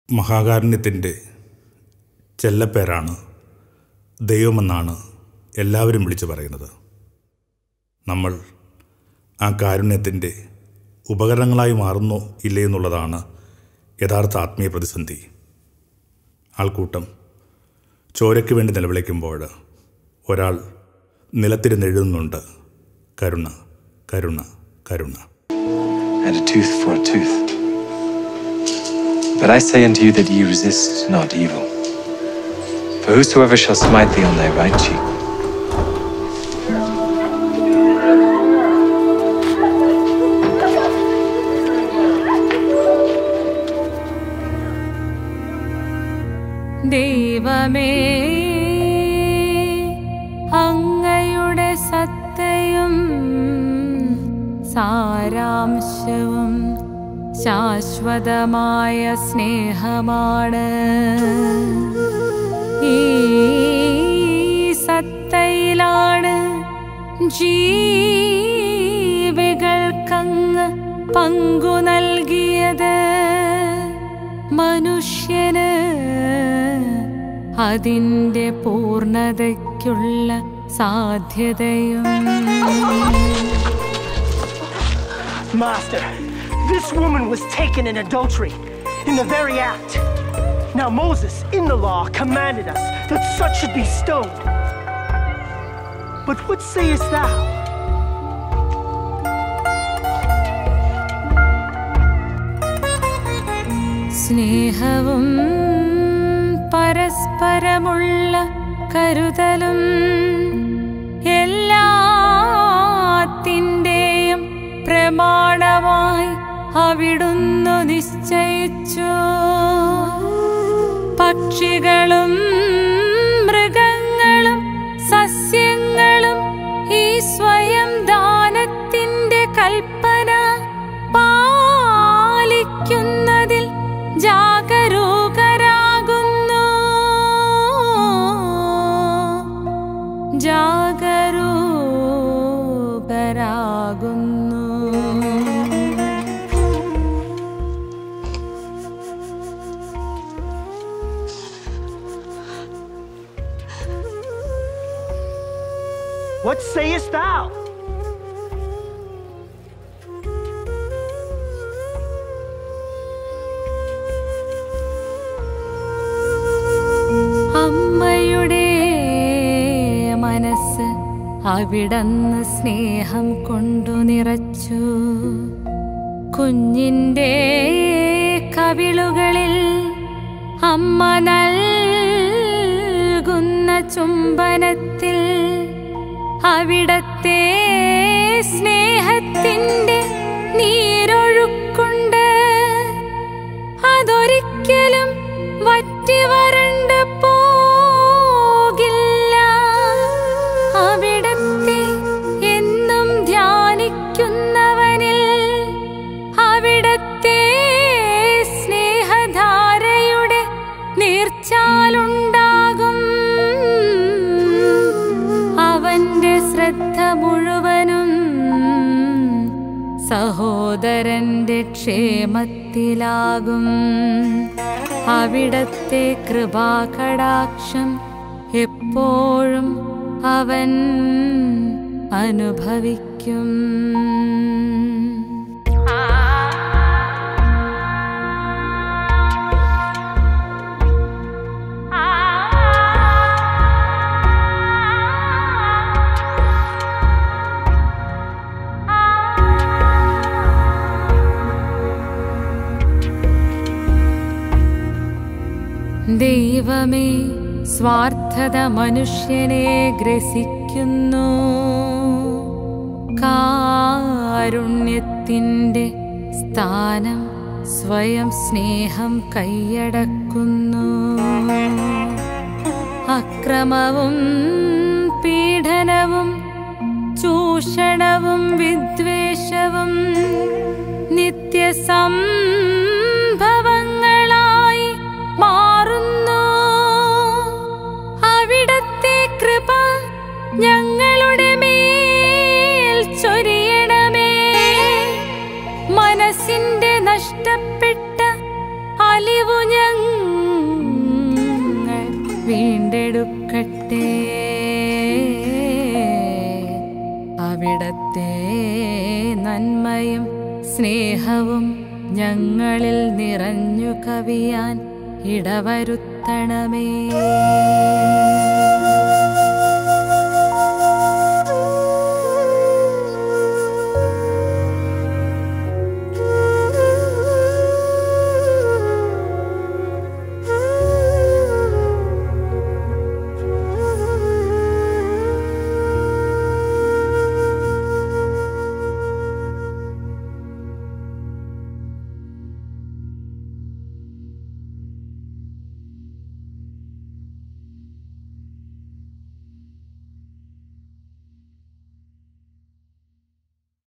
മഹാകാരുണ്യത്തിൻ്റെ ചെല്ലപ്പേരാണ് ദൈവമെന്നാണ് എല്ലാവരും വിളിച്ചു പറയുന്നത് നമ്മൾ ആ കാരുണ്യത്തിൻ്റെ ഉപകരണങ്ങളായി മാറുന്നോ ഇല്ലേ എന്നുള്ളതാണ് യഥാർത്ഥ ആത്മീയ പ്രതിസന്ധി ആൾക്കൂട്ടം ചോരയ്ക്ക് വേണ്ടി നിലവിളിക്കുമ്പോൾ ഒരാൾ നിലത്തിരുന്ന് എഴുതുന്നുണ്ട് കരുണ കരുണ കരുണ and a tooth for a tooth. But I say unto you that ye resist not evil. For whosoever shall smite thee on thy right cheek, ദൈവമേ അങ്ങയുടെ സത്തയും സാരാംശവും ശാശ്വതമായ സ്നേഹമാണ് ഈ സത്തയിലാണ് ജീവികൾക്കങ്ങ് പങ്കു നൽകിയത് മനുഷ്യന് അതിൻ്റെ പൂർണ്ണതയ്ക്കുള്ള സാധ്യതയും Master, this woman was taken in adultery, in the very act. Now Moses, in the law, commanded us that such should be stoned. But what sayest thou? സ്നേഹവും പരസ്പരമുള്ള കരുതലും എല്ലാത്തിൻ്റെയും പ്രമാണമായി അവിടുന്നു നിശ്ചയിച്ചു പക്ഷികളും മൃഗങ്ങളും സസ്യങ്ങളും ഈ സ്വയം ദാനത്തിന്റെ കൽപ്പന പാലിക്കുന്നതിൽ ജാഗരൂകരാകുന്നു ജാഗരൂകരാകുന്നു What sayest thou? അമ്മയുടെ മനസ്സ് അവിടന്ന് സ്നേഹം കൊണ്ടു നിറച്ചു കുഞ്ഞിൻ്റെ കവിളുകളിൽ അമ്മ നൽകുന്ന ചുംബനത്തിൽ അവിടത്തെ സ്നേഹത്തിൻ്റെ നീരൊഴുക്കുണ്ട് അതൊരിക്കലും വറ്റി വരണ്ട് പോകില്ല അവിടത്തെ എന്നും ധ്യാനിക്കുന്നവനിൽ അവിടത്തെ സ്നേഹധാരയുടെ നീർച്ചാലുണ്ടാകും അവന്റെ ശ്രദ്ധ മുഴുവനും സഹോദരന്റെ ക്ഷേമത്തിലാകും അവിടത്തെ കൃപാകടാക്ഷം എപ്പോഴും അവൻ അനുഭവിക്കും ദൈവമേ സ്വാർത്ഥത മനുഷ്യനെ ഗ്രസിക്കുന്നു കാരുണ്യത്തിൻ്റെ സ്ഥാനം സ്വയം സ്നേഹം കൈയടക്കുന്നു അക്രമവും പീഡനവും ചൂഷണവും വിദ്വേഷവും നിത്യസംഭവങ്ങളായി മാറുന്നു അവിടത്തെ കൃപ ഞങ്ങളുടെ മേൽ ചൊരിയണമേ മനസ്സിന്റെ നഷ്ടപ്പെട്ട അലിവു ഞങ്ങൾ സ്നേഹവും ഞങ്ങളിൽ നിറഞ്ഞു കവിയാൻ ഇടവരുത്തണമേ